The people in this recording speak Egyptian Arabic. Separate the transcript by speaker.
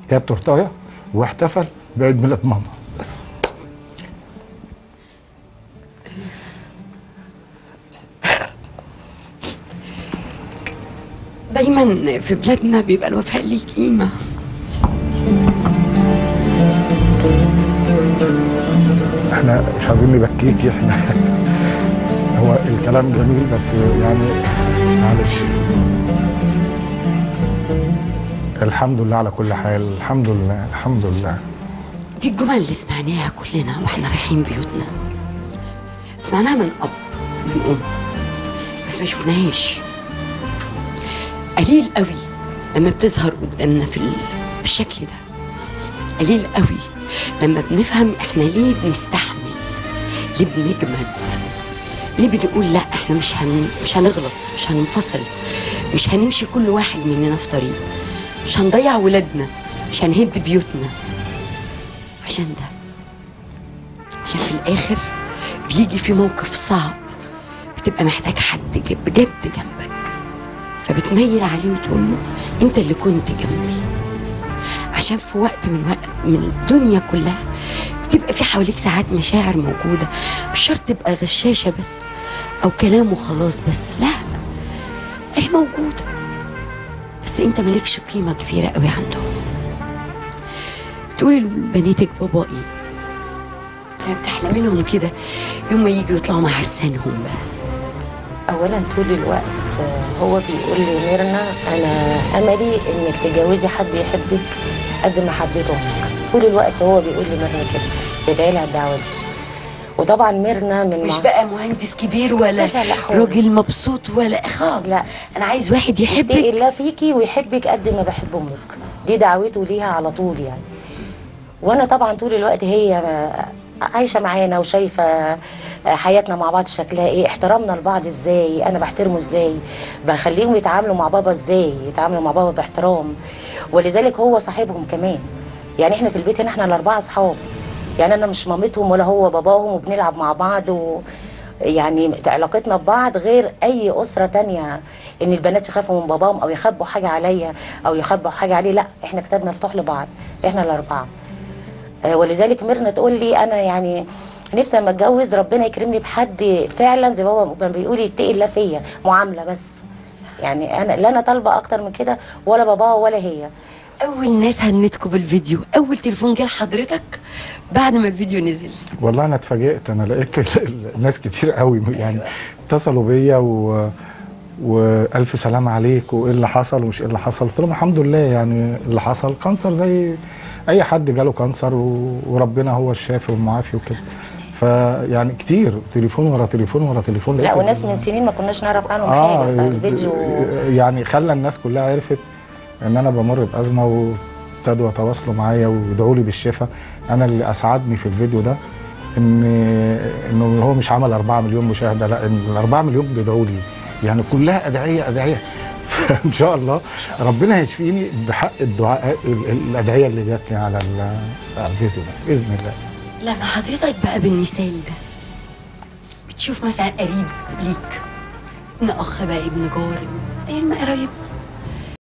Speaker 1: جاب تورتايه واحتفل بعيد ميلاد ماما بس
Speaker 2: دايما في بلادنا بيبقى الوفاء ليه قيمة
Speaker 1: احنا مش عايزين نبكيكي احنا هو الكلام جميل بس يعني معلش الحمد لله على كل حال الحمد لله الحمد لله
Speaker 2: دي الجمل اللي سمعناها كلنا واحنا رايحين بيوتنا سمعناها من اب من ام بس ما شفناهاش قليل قوي لما بتظهر قدامنا في ال- بالشكل ده قليل قوي لما بنفهم احنا ليه بنستحمل ليه بنجمد ليه بنقول لا احنا مش هن... مش هنغلط مش هننفصل مش هنمشي كل واحد مننا في طريق مش هنضيع ولادنا مش هنهد بيوتنا عشان ده عشان في الاخر بيجي في موقف صعب بتبقى محتاج حد ج- بجد جنبك فبتميل عليه وتقول له انت اللي كنت جنبي عشان في وقت من وقت من الدنيا كلها بتبقى في حواليك ساعات مشاعر موجودة مش شرط تبقى غشاشة بس أو كلام وخلاص بس لا هي موجودة بس أنت مالكش قيمة كبيرة قوي عندهم تقولي لبناتك بابا إيه يعني بتحلمي لهم كده يوم ما يجوا يطلعوا مع عرسانهم بقى
Speaker 3: اولا طول الوقت آه، هو بيقول لي ميرنا انا املي انك تتجوزي حد يحبك قد ما حبيت امك طول الوقت هو بيقول لي ميرنا كده بيدعي لها الدعوه دي وطبعا ميرنا من
Speaker 2: مش
Speaker 3: مع-
Speaker 2: بقى مهندس كبير ولا
Speaker 3: لا، لا خالص.
Speaker 2: راجل مبسوط ولا خالص
Speaker 3: لا.
Speaker 2: انا عايز واحد
Speaker 3: يتقي
Speaker 2: يحبك
Speaker 3: الله فيكي ويحبك قد ما بحب امك دي دعوته ليها على طول يعني وانا طبعا طول الوقت هي عايشه معانا وشايفه حياتنا مع بعض شكلها ايه احترامنا لبعض ازاي انا بحترمه ازاي بخليهم يتعاملوا مع بابا ازاي يتعاملوا مع بابا باحترام ولذلك هو صاحبهم كمان يعني احنا في البيت هنا احنا الاربعه اصحاب يعني انا مش مامتهم ولا هو باباهم وبنلعب مع بعض و يعني علاقتنا ببعض غير اي اسره تانية ان البنات يخافوا من باباهم او يخبوا حاجه عليا او يخبوا حاجه عليه لا احنا كتاب مفتوح لبعض احنا الاربعه آه، ولذلك ميرنا تقول لي انا يعني نفسي لما اتجوز ربنا يكرمني بحد فعلا زي ما هو ما بيقول يتقي الله فيا معامله بس يعني انا لا انا طالبه اكتر من كده ولا باباه ولا هي
Speaker 2: اول ناس هنتكم بالفيديو اول تليفون جه لحضرتك بعد ما الفيديو نزل
Speaker 1: والله انا اتفاجئت انا لقيت ال- ال- ناس كتير قوي يعني اتصلوا بيا و والف سلام عليك وايه اللي حصل ومش ايه اللي حصل قلت لهم الحمد لله يعني اللي حصل كانسر زي اي حد جاله كانسر و... وربنا هو الشافي والمعافي وكده فيعني كتير تليفون ورا تليفون ورا تليفون
Speaker 3: لا
Speaker 1: لقيت
Speaker 3: وناس
Speaker 1: ال-
Speaker 3: من سنين ما كناش نعرف عنهم حاجه فالفيديو
Speaker 1: يعني خلى الناس كلها عرفت ان انا بمر بازمه وابتدوا يتواصلوا معايا ويدعوا لي بالشفاء انا اللي اسعدني في الفيديو ده ان انه هو مش عمل 4 مليون مشاهده لا ان ال 4 مليون بيدعوا لي يعني كلها ادعيه ادعيه فان شاء الله ربنا هيشفيني بحق الدعاء ال- ال- الادعيه اللي جات لي على ال- على الفيديو ده باذن الله
Speaker 2: لما حضرتك بقى بالمثال ده بتشوف مثلا قريب ليك ابن اخ بقى ابن جار اي ما قرايبنا